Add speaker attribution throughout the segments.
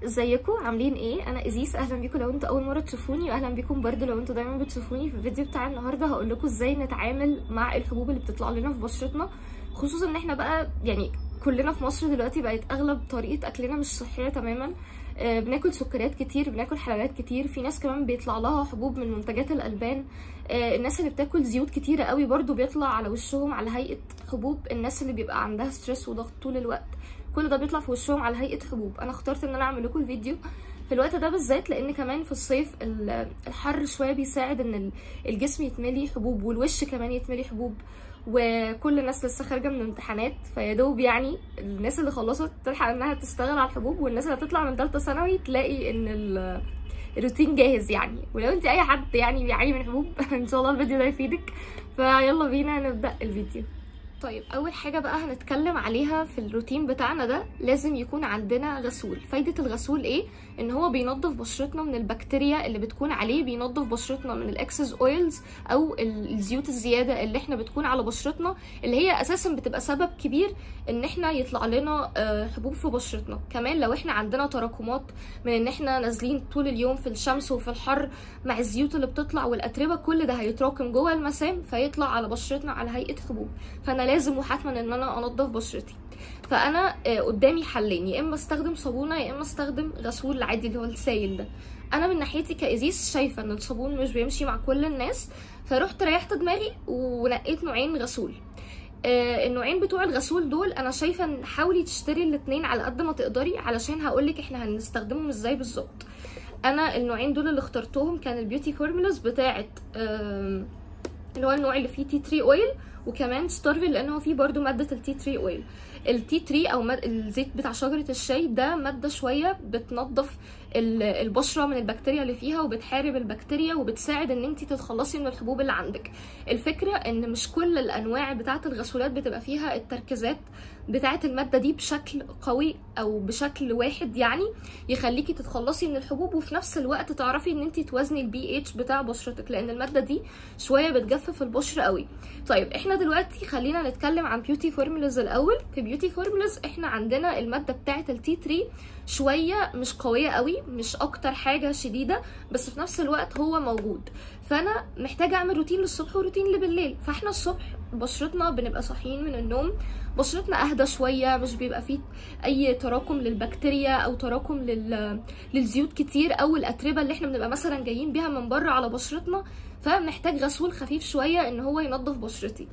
Speaker 1: ازيكم عاملين ايه انا ازيس اهلا بيكم لو انتوا اول مره تشوفوني واهلا بيكم برضو لو انتوا دايما بتشوفوني في الفيديو بتاع النهارده هقول لكم ازاي نتعامل مع الحبوب اللي بتطلع لنا في بشرتنا خصوصا ان احنا بقى يعني كلنا في مصر دلوقتي بقت اغلب طريقه اكلنا مش صحيه تماما آه، بناكل سكريات كتير بناكل حلويات كتير في ناس كمان بيطلع لها حبوب من منتجات الالبان آه، الناس اللي بتاكل زيوت كتيره قوي برضو بيطلع على وشهم على هيئه حبوب الناس اللي بيبقى عندها ستريس وضغط طول الوقت كل ده بيطلع في وشهم على هيئه حبوب انا اخترت ان انا اعمل لكم الفيديو في الوقت ده بالذات لان كمان في الصيف ال- الحر شويه بيساعد ان ال- الجسم يتملي حبوب والوش كمان يتملي حبوب وكل الناس لسه خارجه من امتحانات فيا دوب يعني الناس اللي خلصت تلحق انها تشتغل على الحبوب والناس اللي هتطلع من ثالثه ثانوي تلاقي ان ال- الروتين جاهز يعني ولو انت اي حد يعني بيعاني من حبوب ان شاء الله الفيديو ده يفيدك فيلا بينا نبدا الفيديو طيب اول حاجه بقى هنتكلم عليها في الروتين بتاعنا ده لازم يكون عندنا غسول فايده الغسول ايه ان هو بينظف بشرتنا من البكتيريا اللي بتكون عليه بينظف بشرتنا من الاكسس اويلز او ال- الزيوت الزياده اللي احنا بتكون على بشرتنا اللي هي اساسا بتبقى سبب كبير ان احنا يطلع لنا آه، حبوب في بشرتنا كمان لو احنا عندنا تراكمات من ان احنا نازلين طول اليوم في الشمس وفي الحر مع الزيوت اللي بتطلع والاتربه كل ده هيتراكم جوه المسام فيطلع على بشرتنا على هيئه حبوب فانا لازم وحتما ان انا انضف بشرتي فانا آه، قدامي حلين يا اما استخدم صابونه يا اما استخدم غسول العادي اللي هو السايل ده انا من ناحيتي كازيس شايفه ان الصابون مش بيمشي مع كل الناس فرحت ريحت دماغي ونقيت نوعين غسول آه، النوعين بتوع الغسول دول انا شايفه ان حاولي تشتري الاتنين على قد ما تقدري علشان هقولك احنا هنستخدمهم ازاي بالظبط انا النوعين دول اللي اخترتهم كان البيوتي فورمولاز بتاعه آم، اللي هو النوع اللي فيه تي تري اويل وكمان ستارفل لان هو فيه برضو ماده التي تري اويل التي تري او مد... الزيت بتاع شجره الشاي ده ماده شويه بتنظف ال- البشره من البكتيريا اللي فيها وبتحارب البكتيريا وبتساعد ان انت تتخلصي من الحبوب اللي عندك الفكره ان مش كل الانواع بتاعه الغسولات بتبقى فيها التركيزات بتاعه الماده دي بشكل قوي او بشكل واحد يعني يخليكي تتخلصي من الحبوب وفي نفس الوقت تعرفي ان انت توازني البي اتش بتاع بشرتك لان الماده دي شويه بتجفف البشره قوي طيب احنا دلوقتي خلينا نتكلم عن بيوتي فورمولاز الاول في بيوتي فورمولاز احنا عندنا الماده بتاعه التي 3 شويه مش قويه قوي مش اكتر حاجه شديده بس في نفس الوقت هو موجود فانا محتاجه اعمل روتين للصبح وروتين لبالليل فاحنا الصبح بشرتنا بنبقى صاحيين من النوم بشرتنا اهدى شويه مش بيبقى فيه اي تراكم للبكتيريا او تراكم لل... للزيوت كتير او الاتربه اللي احنا بنبقى مثلا جايين بيها من بره على بشرتنا فمحتاج غسول خفيف شويه ان هو ينظف بشرتي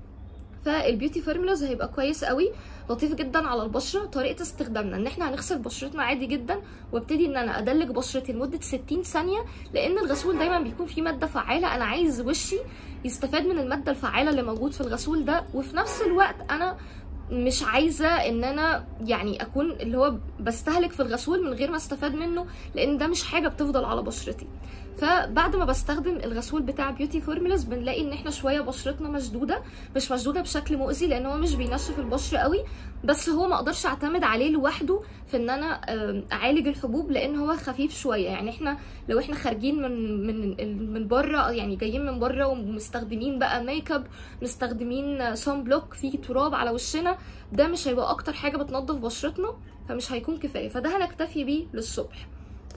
Speaker 1: فالبيوتي فورمولاز هيبقى كويس قوي لطيف جدا على البشره طريقه استخدامنا ان احنا هنغسل بشرتنا عادي جدا وابتدي ان انا ادلك بشرتي لمده 60 ثانيه لان الغسول دايما بيكون فيه ماده فعاله انا عايز وشي يستفاد من الماده الفعاله اللي موجود في الغسول ده وفي نفس الوقت انا مش عايزه ان انا يعني اكون اللي هو بستهلك في الغسول من غير ما استفاد منه لان ده مش حاجه بتفضل على بشرتي فبعد ما بستخدم الغسول بتاع بيوتي فورمولاز بنلاقي ان احنا شويه بشرتنا مشدوده مش مشدوده بشكل مؤذي لان هو مش بينشف البشره قوي بس هو ما اقدرش اعتمد عليه لوحده في ان انا آم، اعالج الحبوب لان هو خفيف شويه يعني احنا لو احنا خارجين من من من بره يعني جايين من بره ومستخدمين بقى ميك اب مستخدمين سان بلوك فيه تراب على وشنا ده مش هيبقى اكتر حاجه بتنظف بشرتنا فمش هيكون كفايه فده هنكتفي بيه للصبح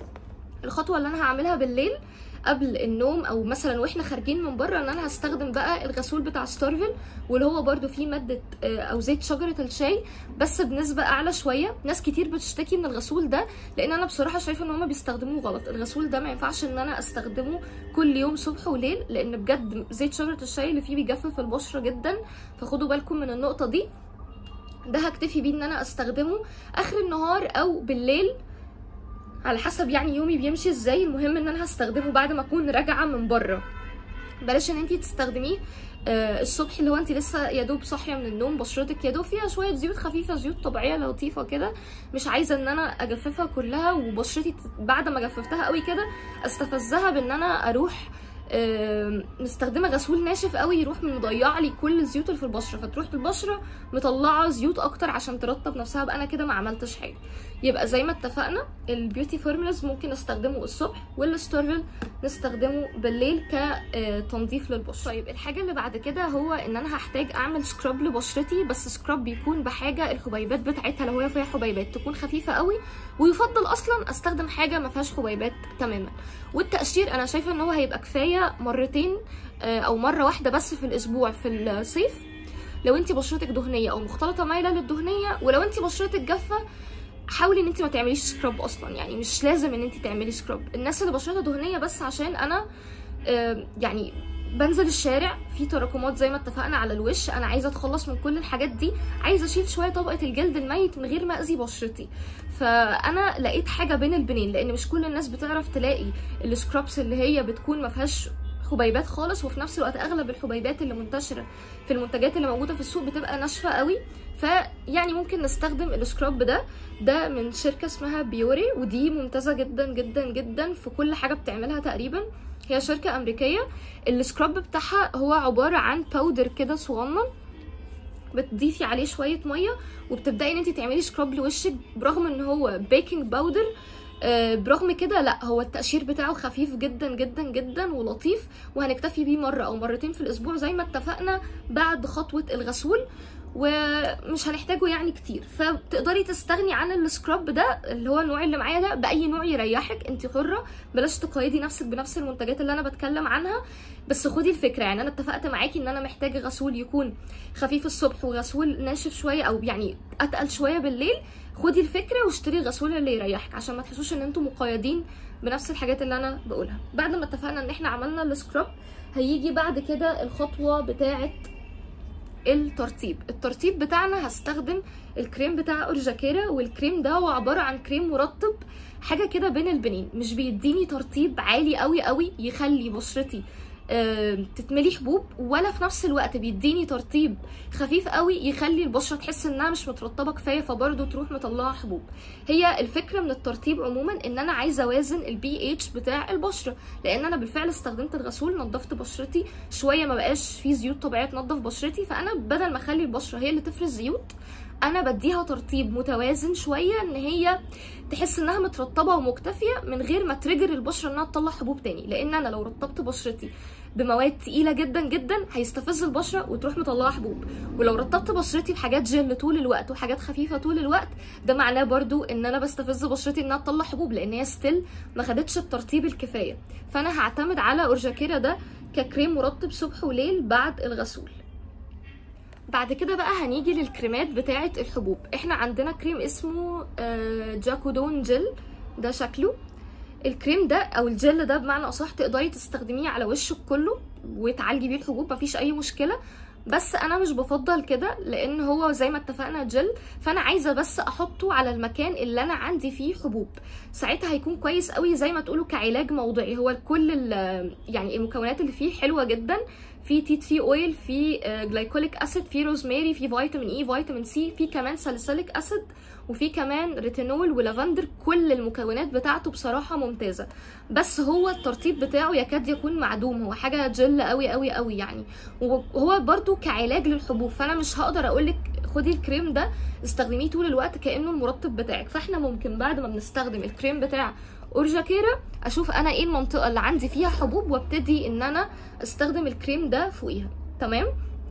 Speaker 1: الخطوه اللي انا هعملها بالليل قبل النوم او مثلا واحنا خارجين من بره ان انا هستخدم بقى الغسول بتاع ستارفل واللي هو برده فيه ماده آه، او زيت شجره الشاي بس بنسبه اعلى شويه ناس كتير بتشتكي من الغسول ده لان انا بصراحه شايفه ان هما بيستخدموه غلط الغسول ده ما ينفعش ان انا استخدمه كل يوم صبح وليل لان بجد زيت شجره الشاي اللي فيه بيجفف البشره جدا فخدوا بالكم من النقطه دي ده هكتفي بيه ان انا استخدمه اخر النهار او بالليل على حسب يعني يومي بيمشي ازاي المهم ان انا هستخدمه بعد ما اكون راجعه من بره بلاش ان انتي تستخدميه آه الصبح اللي هو انت لسه يا دوب صاحيه من النوم بشرتك يا دوب فيها شويه زيوت خفيفه زيوت طبيعيه لطيفه كده مش عايزه ان انا اجففها كلها وبشرتي تت- بعد ما جففتها قوي كده استفزها بان انا اروح آم، مستخدمه غسول ناشف قوي يروح مضيع لي كل الزيوت اللي في البشره فتروح البشره مطلعه زيوت اكتر عشان ترطب نفسها بقى انا كده ما عملتش حاجه يبقى زي ما اتفقنا البيوتي فورمولاز ممكن نستخدمه الصبح والستورفل نستخدمه بالليل كتنظيف للبشره طيب الحاجه اللي بعد كده هو ان انا هحتاج اعمل سكراب لبشرتي بس سكراب بيكون بحاجه الحبيبات بتاعتها لو هي فيها حبيبات تكون خفيفه قوي ويفضل اصلا استخدم حاجه ما فيهاش حبيبات تماما والتقشير انا شايفه ان هو هيبقى كفايه مرتين او مره واحده بس في الاسبوع في الصيف لو انت بشرتك دهنيه او مختلطه مايله للدهنيه ولو انت بشرتك جافه حاولي ان انت ما تعمليش سكراب اصلا يعني مش لازم ان انت تعملي سكراب الناس اللي بشرتها دهنيه بس عشان انا آه يعني بنزل الشارع في تراكمات زي ما اتفقنا على الوش انا عايزه اتخلص من كل الحاجات دي عايزه اشيل شويه طبقه الجلد الميت من غير ما اذي بشرتي فانا لقيت حاجه بين البنين لان مش كل الناس بتعرف تلاقي السكرابس اللي هي بتكون ما فيهاش حبيبات خالص وفي نفس الوقت اغلب الحبيبات اللي منتشره في المنتجات اللي موجوده في السوق بتبقى ناشفه قوي فيعني ممكن نستخدم السكراب ده ده من شركه اسمها بيوري ودي ممتازه جدا جدا جدا في كل حاجه بتعملها تقريبا هي شركه امريكيه السكراب بتاعها هو عباره عن باودر كده صغنن بتضيفي عليه شويه ميه وبتبداي ان انت تعملي سكراب لوشك برغم ان هو بيكنج باودر آه برغم كده لا هو التقشير بتاعه خفيف جدا جدا جدا ولطيف وهنكتفي بيه مره او مرتين في الاسبوع زي ما اتفقنا بعد خطوه الغسول ومش هنحتاجه يعني كتير فتقدري تستغني عن السكراب ده اللي هو النوع اللي معايا ده باي نوع يريحك انت حره بلاش تقيدي نفسك بنفس المنتجات اللي انا بتكلم عنها بس خدي الفكره يعني انا اتفقت معاكي ان انا محتاجه غسول يكون خفيف الصبح وغسول ناشف شويه او يعني اتقل شويه بالليل خدي الفكره واشتري الغسول اللي يريحك عشان ما تحسوش ان انتم مقيدين بنفس الحاجات اللي انا بقولها بعد ما اتفقنا ان احنا عملنا السكراب هيجي بعد كده الخطوه بتاعه الترطيب الترطيب بتاعنا هستخدم الكريم بتاع اورجاكيرا والكريم ده هو عباره عن كريم مرطب حاجه كده بين البنين مش بيديني ترطيب عالي قوي قوي يخلي بشرتي آه تتملي حبوب ولا في نفس الوقت بيديني ترطيب خفيف قوي يخلي البشره تحس انها مش مترطبه كفايه فبرضه تروح مطلعه حبوب هي الفكره من الترطيب عموما ان انا عايزه اوازن البي اتش بتاع البشره لان انا بالفعل استخدمت الغسول نظفت بشرتي شويه ما بقاش في زيوت طبيعيه تنظف بشرتي فانا بدل ما اخلي البشره هي اللي تفرز زيوت انا بديها ترطيب متوازن شويه ان هي تحس انها مترطبه ومكتفيه من غير ما تريجر البشره انها تطلع حبوب تاني لان انا لو رطبت بشرتي بمواد تقيله جدا جدا هيستفز البشره وتروح مطلعه حبوب ولو رطبت بشرتي بحاجات جل طول الوقت وحاجات خفيفه طول الوقت ده معناه برضو ان انا بستفز بشرتي انها تطلع حبوب لان هي ستيل ما خدتش الترطيب الكفايه فانا هعتمد على اورجاكيرا ده ككريم مرطب صبح وليل بعد الغسول بعد كده بقى هنيجي للكريمات بتاعه الحبوب احنا عندنا كريم اسمه جاكودون جل ده شكله الكريم ده او الجل ده بمعنى اصح تقدري تستخدميه على وشك كله وتعالجي بيه الحبوب مفيش اي مشكله بس انا مش بفضل كده لان هو زي ما اتفقنا جل فانا عايزه بس احطه على المكان اللي انا عندي فيه حبوب ساعتها هيكون كويس قوي زي ما تقولوا كعلاج موضعي هو كل يعني المكونات اللي فيه حلوه جدا في تي تري اويل في جلايكوليك اسيد في روزماري في فيتامين اي فيتامين سي في كمان ساليسيليك اسيد وفي كمان ريتينول ولافندر كل المكونات بتاعته بصراحه ممتازه بس هو الترطيب بتاعه يكاد يكون معدوم هو حاجه جل قوي قوي قوي يعني وهو برده كعلاج للحبوب فانا مش هقدر اقولك خدي الكريم ده استخدميه طول الوقت كانه المرطب بتاعك فاحنا ممكن بعد ما بنستخدم الكريم بتاع اورجاكيرا اشوف انا ايه المنطقه اللي عندي فيها حبوب وابتدي ان انا استخدم الكريم ده فوقيها تمام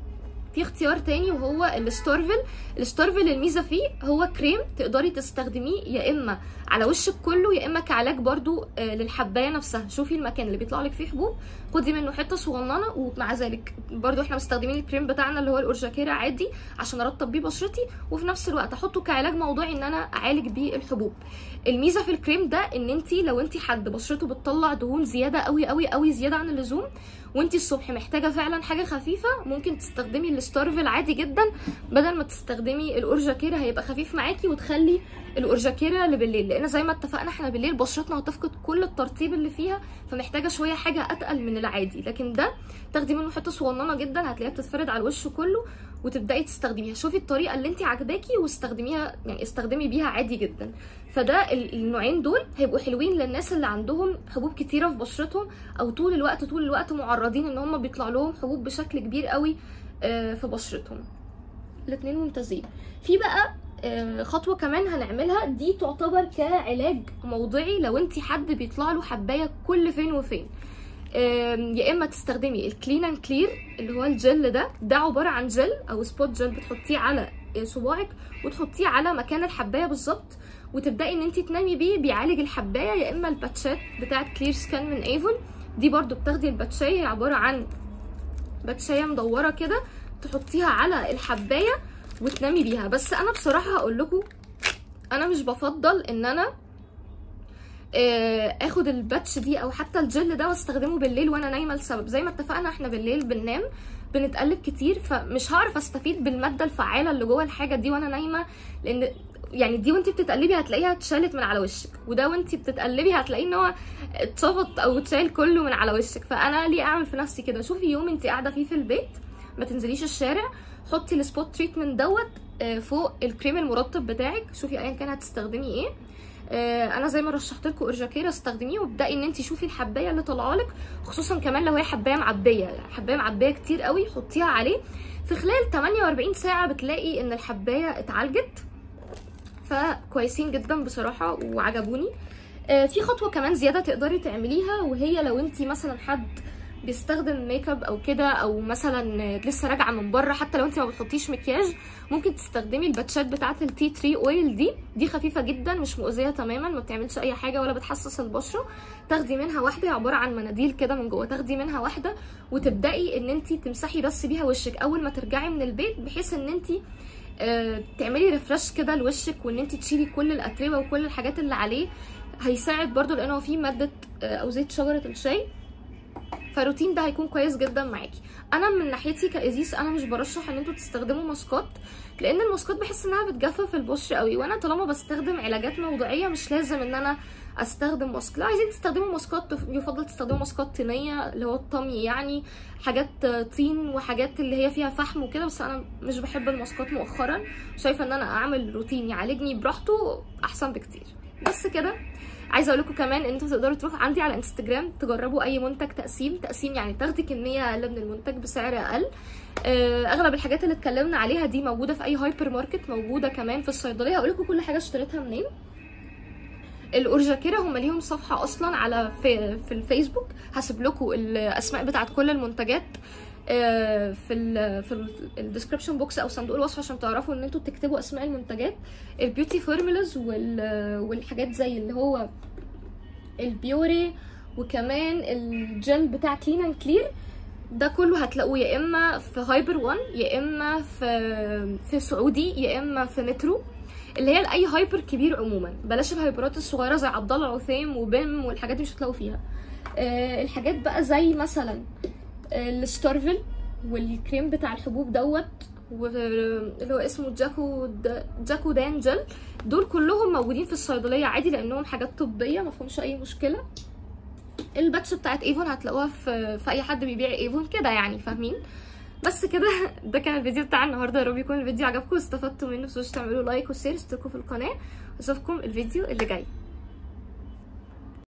Speaker 1: في اختيار تاني وهو الستورفل الستورفل الميزه فيه هو كريم تقدري تستخدميه يا اما على وشك كله يا اما كعلاج برضو للحبايه نفسها شوفي المكان اللي بيطلع لك فيه حبوب خدي منه حته صغننه ومع ذلك برضو احنا مستخدمين الكريم بتاعنا اللي هو الاورجاكيرا عادي عشان ارطب بيه بشرتي وفي نفس الوقت احطه كعلاج موضعي ان انا اعالج بيه الحبوب الميزه في الكريم ده ان انت لو انت حد بشرته بتطلع دهون زياده قوي قوي قوي زياده عن اللزوم وانت الصبح محتاجه فعلا حاجه خفيفه ممكن تستخدمي الستارفل عادي جدا بدل ما تستخدمي الاورجاكيرا هيبقى خفيف معاكي وتخلي الاورجاكيرا اللي بالليل لان زي ما اتفقنا احنا بالليل بشرتنا هتفقد كل الترطيب اللي فيها فمحتاجه شويه حاجه اتقل من العادي لكن ده تاخدي منه حته صغننه جدا هتلاقيها بتتفرد على الوش كله وتبداي تستخدميها شوفي الطريقه اللي انت عاجباكي واستخدميها يعني استخدمي بيها عادي جدا فده النوعين دول هيبقوا حلوين للناس اللي عندهم حبوب كتيره في بشرتهم او طول الوقت طول الوقت معرضين ان هم بيطلع لهم حبوب بشكل كبير قوي في بشرتهم الاثنين ممتازين في بقى آه، خطوه كمان هنعملها دي تعتبر كعلاج موضعي لو انت حد بيطلع له حبايه كل فين وفين آم، يا اما تستخدمي الكلين اند كلير اللي هو الجل ده ده عباره عن جل او سبوت جل بتحطيه على صباعك وتحطيه على مكان الحبايه بالظبط وتبداي ان انت تنامي بيه بيعالج الحبايه يا اما الباتشات بتاعت كلير سكان من ايفون دي برضو بتاخدي الباتشايه عباره عن باتشايه مدوره كده تحطيها على الحبايه وتنامي بيها بس انا بصراحه هقول لكم انا مش بفضل ان انا آه، اخد الباتش دي او حتى الجل ده واستخدمه بالليل وانا نايمه لسبب زي ما اتفقنا احنا بالليل بننام بنتقلب كتير فمش هعرف استفيد بالماده الفعاله اللي جوه الحاجه دي وانا نايمه لان يعني دي وانتي بتتقلبي هتلاقيها اتشالت من على وشك وده وانتي بتتقلبي هتلاقيه ان هو اتشفط او اتشال كله من على وشك فانا ليه اعمل في نفسي كده شوفي يوم انتي قاعده فيه في البيت ما تنزليش الشارع حطي السبوت تريتمنت دوت آه، فوق الكريم المرطب بتاعك شوفي ايا كان هتستخدمي ايه آه، انا زي ما رشحت لكم اورجاكيرا استخدميه وابداي ان انت شوفي الحبايه اللي طالعه لك خصوصا كمان لو هي حبايه معبيه حبايه معبيه كتير قوي حطيها عليه في خلال 48 ساعه بتلاقي ان الحبايه اتعالجت فكويسين جدا بصراحه وعجبوني آه، في خطوه كمان زياده تقدري تعمليها وهي لو انت مثلا حد بيستخدم ميك اب او كده او مثلا لسه راجعه من بره حتى لو انت ما بتحطيش مكياج ممكن تستخدمي الباتشات بتاعه التي تري اويل دي دي خفيفه جدا مش مؤذيه تماما ما بتعملش اي حاجه ولا بتحسس البشره تاخدي منها واحده هي عباره عن مناديل كده من جوه تاخدي منها واحده وتبداي ان انت تمسحي بس بيها وشك اول ما ترجعي من البيت بحيث ان انت آه، تعملي ريفرش كده لوشك وان انت تشيلي كل الاتربه وكل الحاجات اللي عليه هيساعد برضو لان هو فيه ماده آه، او زيت شجره الشاي فالروتين ده هيكون كويس جدا معاكي انا من ناحيتي كازيس انا مش برشح ان انتوا تستخدموا ماسكات لان الماسكات بحس انها بتجفف البشره قوي وانا طالما بستخدم علاجات موضعيه مش لازم ان انا استخدم ماسك لو عايزين تستخدموا ماسكات يفضل تستخدموا ماسكات طينيه اللي هو الطمي يعني حاجات طين وحاجات اللي هي فيها فحم وكده بس انا مش بحب الماسكات مؤخرا شايفه ان انا اعمل روتين يعالجني براحته احسن بكتير بس كده عايزه اقول لكم كمان ان انتوا تقدروا تروحوا عندي على انستجرام تجربوا اي منتج تقسيم تقسيم يعني تاخدي كميه اقل من المنتج بسعر اقل آه، اغلب الحاجات اللي اتكلمنا عليها دي موجوده في اي هايبر ماركت موجوده كمان في الصيدليه هقول لكم كل حاجه اشتريتها منين الاورجاكيرا هم ليهم صفحه اصلا على في, في الفيسبوك هسيب لكم الاسماء بتاعت كل المنتجات آه، في ال في الديسكربشن بوكس او صندوق الوصف عشان تعرفوا ان انتوا تكتبوا اسماء المنتجات البيوتي فورمولاز والحاجات زي اللي هو البيوري وكمان الجل بتاع كلين اند كلير ده كله هتلاقوه يا اما في هايبر وان يا اما في في سعودي يا اما في مترو اللي هي اي هايبر كبير عموما بلاش الهايبرات الصغيره زي عبد الله العثيم وبيم والحاجات دي مش هتلاقوا فيها آه، الحاجات بقى زي مثلا الستارفل والكريم بتاع الحبوب دوت واللي هو اسمه جاكو د... جاكو دان جل دول كلهم موجودين في الصيدليه عادي لانهم حاجات طبيه ما فيهمش اي مشكله الباتش بتاعت ايفون هتلاقوها في في اي حد بيبيع ايفون كده يعني فاهمين بس كده ده كان الفيديو بتاع النهارده يا رب يكون الفيديو عجبكم واستفدتوا منه متنسوش تعملوا لايك وشير اشتركوا في القناه واشوفكم الفيديو اللي جاي